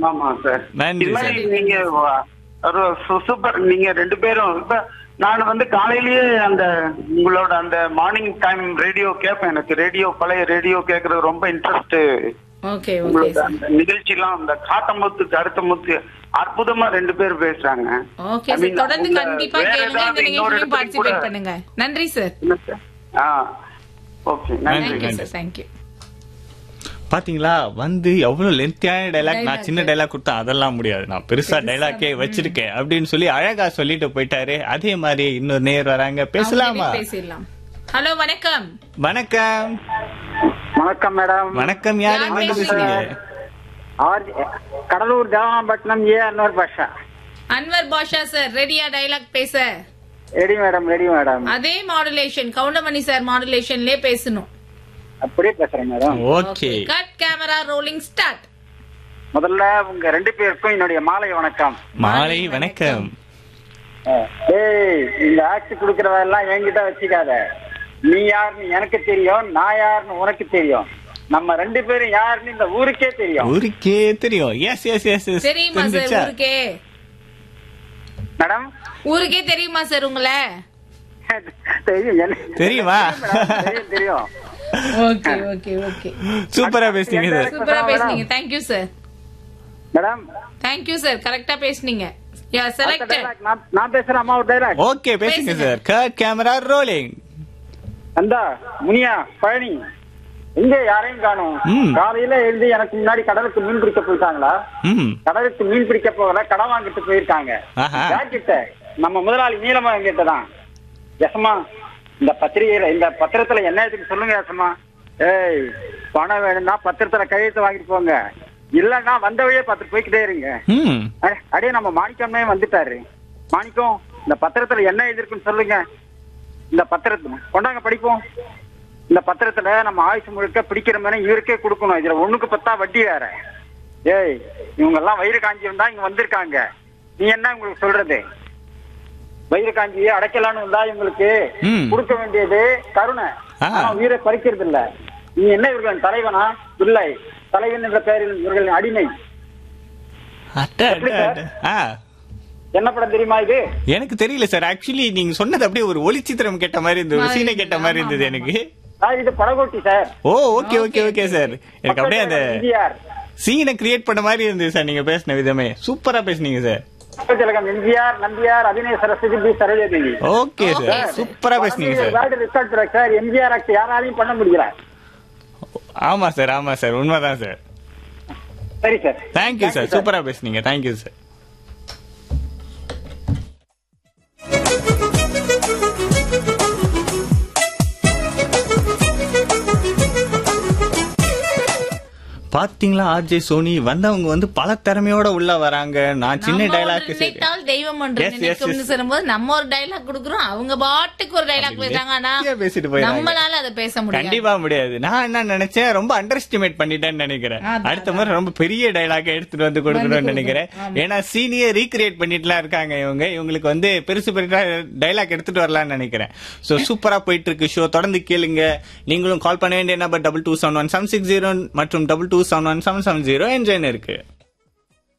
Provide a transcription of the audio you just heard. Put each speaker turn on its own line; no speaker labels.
ஆமா சார்
நன்றி
இது மாதிரி நீங்க வ- ஒரு சு- சூப்பர் நீங்க ரெண்டு பேரும் இப்ப நான் வந்து காலையிலேயே அந்த உங்களோட அந்த மார்னிங் டைம் ரேடியோ கேட்பேன் எனக்கு ரேடியோ பழைய ரேடியோ கேட்கறது ரொம்ப இன்ட்ரெஸ்ட்
ஓகே ஓகே
உங்களோட
சார்
அந்த நிகழ்ச்சிலாம் அந்த காட்டமுத்து கருத்தமுத்து அற்புதமா ரெண்டு பேர் பேசுறாங்க
ஓகே
I
சார்
mean,
தொடர்ந்து
உங்க
கண்டிப்பா
வேற
கேளுங்க இந்த
ஏதாவது இன்னொரு
நிகழ்ச்சியிலும்
இடத்துக்கு
பார்ட்டிசிபேட்
கூட-
பண்ணுங்க நன்றி சார்
என்ன சார்? ஆ ஓகே
நன்றி,
நன்றி
தேங்க்யூ
நன்றி.
சார் தேங்க்யூ
பாத்தீங்களா வந்து எவ்வளவு லென்த்தியான டைலாக் நான்
Dialogue.
சின்ன டைலாக் கொடுத்தா அதெல்லாம் முடியாது நான் பெருசா டைலாக்கே வச்சிருக்கேன் அப்படின்னு சொல்லி அழகா சொல்லிட்டு போயிட்டாரு அதே மாதிரி இன்னொரு நேர் வராங்க பேசலாமா
அவங்களே பேசிடலாம் ஹலோ வணக்கம்
வணக்கம்
வணக்கம் மேடம்
வணக்கம் யாரு
யார்
எங்க
பேசுறீங்க?
பேசுறீங்க
R Cuddalore Devampattinam A Anwar Basha
Anwar Basha sir ரெடியா டைலாக் பேச
ரெடி மேடம் ரெடி மேடம்
அதே மாடுலேஷன் கவுண்டமணி சார் மாடுலேஷன்லயே பேசணும்
அப்படியே பேசுறேன் madam
okay
cut camera rolling start
முதல்ல உங்க ரெண்டு பேருக்கும் என்னுடைய மாலை வணக்கம்
மாலை வணக்கம்
ஏய் இந்த ஆக்ட் குடுக்கறதெல்லாம் என்கிட்ட வச்சுக்காத நீ யாருன்னு எனக்கு தெரியும் நான் யாருன்னு உனக்கு தெரியும் நம்ம ரெண்டு பேரும் யாருன்னு இந்த ஊருக்கே தெரியும்
ஊருக்கே தெரியும் எஸ் எஸ் எஸ் எஸ்
தெரியுமா சார்
தெரிஞ்சுச்சா
ஊருக்கே
மேடம்
ஊருக்கே தெரியுமா சார் உங்களை
தெரியும் எனக்கு-
தெரியுமா?
தெரியும் தெரியும்
ஓகே ஓகே ஓகே
சூப்பரா பேசுனீங்க சார்
சூப்பரா பேசுனீங்க thank you sir
madam
thank you sir கரெக்டா பேசுனீங்க யா
அடுத்த
செலக்டட்
dialogue நான் நான் பேசுறேன் அம்மா ஒரு டைலாக்
ஓகே பேசுங்க
பேசுங்க.
சார் கட் கேமரா ரோலிங்
அந்தா முனியா பழனி எங்க யாரையும் காணும்
ம்.
காலையில எழுதி எனக்கு முன்னாடி கடலுக்கு மீன் பிடிக்க போயிட்டாங்களா
ம்
கடலுக்கு மீன் பிடிக்க போகல கடன் வாங்கிட்டு போயிருக்காங்க
ஆஹா.
யார்கிட்ட நம்ம முதலாளி நீலமகன் கிட்ட தான் யசமா இந்த பத்திரிகையில இந்த பத்திரத்துல என்ன இருக்குன்னு சொல்லுங்க யசமா ஏய் பணம் வேணும்னா பத்திரத்துல கையெழுத்து வாங்கிட்டு போங்க இல்லன்னா வந்த வழியே பார்த்து போய்க்கிட்டே இருங்க
ம்
அடே, அடே நம்ம மாணிக்கமே வந்துட்டாரு மாணிக்கம் இந்த பத்திரத்துல என்ன எழுதிருக்குன்னு சொல்லுங்க இந்த பத்திரத்துல கொண்டாங்க படிப்போம் இந்த பத்திரத்துல நம்ம ஆயுசு முழுக்க பிடிக்கிற மாதிரி இவருக்கே கொடுக்கணும் இதுல ஒண்ணுக்கு பத்தா வட்டி வேற ஏய் இவங்க எல்லாம் வயிறு காஞ்சிருந்தா இங்க வந்திருக்காங்க நீ என்ன உங்களுக்கு சொல்றது வயிறு காஞ்சியே அடைக்கலான்னு இருந்தா இவங்களுக்கு
ம்.
கொடுக்க வேண்டியது கருணை
ஆ.
ஆனா உயிரை பறிக்கிறது இல்ல நீ என்ன இவர்களின் தலைவனா இல்லை தலைவன் என்ற பெயரில் இவர்களின் அடிமை
அட்ட அட்ட அட்ட. ஆ
என்ன படம் தெரியுமா இது
எனக்கு தெரியல சார் ஆக்சுவலி நீங்க சொன்னது அப்படியே ஒரு ஒளிச்சித்திரம் கேட்ட மாதிரி இருந்தது ஒரு சீனை கேட்ட மாதிரி இருந்தது எனக்கு
சார் இது Padagotti sir
oh okay okay okay sir எனக்கு அப்படியே அந்த
எம்ஜிஆர்
சீனை கிரியேட் பண்ண மாதிரி இருந்தது சார் நீங்க பேசின விதமே சூப்பரா பேசுனீங்க sir
Thilagam MGR Nambiar Abhinaya Saraswathi B Sarojadevi
okay sir
Okay, sir.
சூப்பரா பேசுனீங்க sir
world record track sir MGR act யாராலையும் பண்ண முடியல
ஆமா சார் ஆமா சார் உண்மைதான் சார்
சரி சார்
தேங்க்யூ சார் சூப்பரா பேசுனீங்க தேங்க்யூ சார் பாத்தீங்களா ஆர்ஜே சோனி வந்தவங்க வந்து பல திறமையோட உள்ள வராங்க நான் சின்ன
நம்ம
டைலாக்
ஒன்று நினைத்தால் தெய்வம் ஒன்று
Yes, yes,
நினைக்கும்னு
yes.
சொல்லும்போது நம்ம ஒரு டைலாக் கொடுக்குறோம் அவங்க பாட்டுக்கு ஒரு டைலாக் பேசுறாங்க ஆனா
வெட்டியா பேசிட்டு போயிடுறாங்க.
நம்மளால அதை பேச முடியாது
கண்டிப்பா முடியாது நான் என்ன நினைச்சேன் ரொம்ப அண்டர் எஸ்டிமேட் பண்ணிட்டேன்னு நினைக்கிறேன்
அதான்,
அடுத்த முறை ரொம்ப பெரிய டைலாக் எடுத்துட்டு வந்து கொடுக்கணும்னு
வந்து
நினைக்கிறேன்
கொடுக்கணும்.
ஏன்னா சீனியர் ரீக்ரியேட் பண்ணிட்டுலாம் இருக்காங்க இவங்க இவங்களுக்கு வந்து பெருசு பெரிய டைலாக் எடுத்துட்டு வரலாம்னு நினைக்கிறேன் சோ சூப்பரா போயிட்டு இருக்கு ஷோ தொடர்ந்து கேளுங்க நீங்களும் கால் பண்ண வேண்டிய number double two seven one seven six zero மற்றும் double two seven one seven seven zero என்ஜாயின் இருக்கு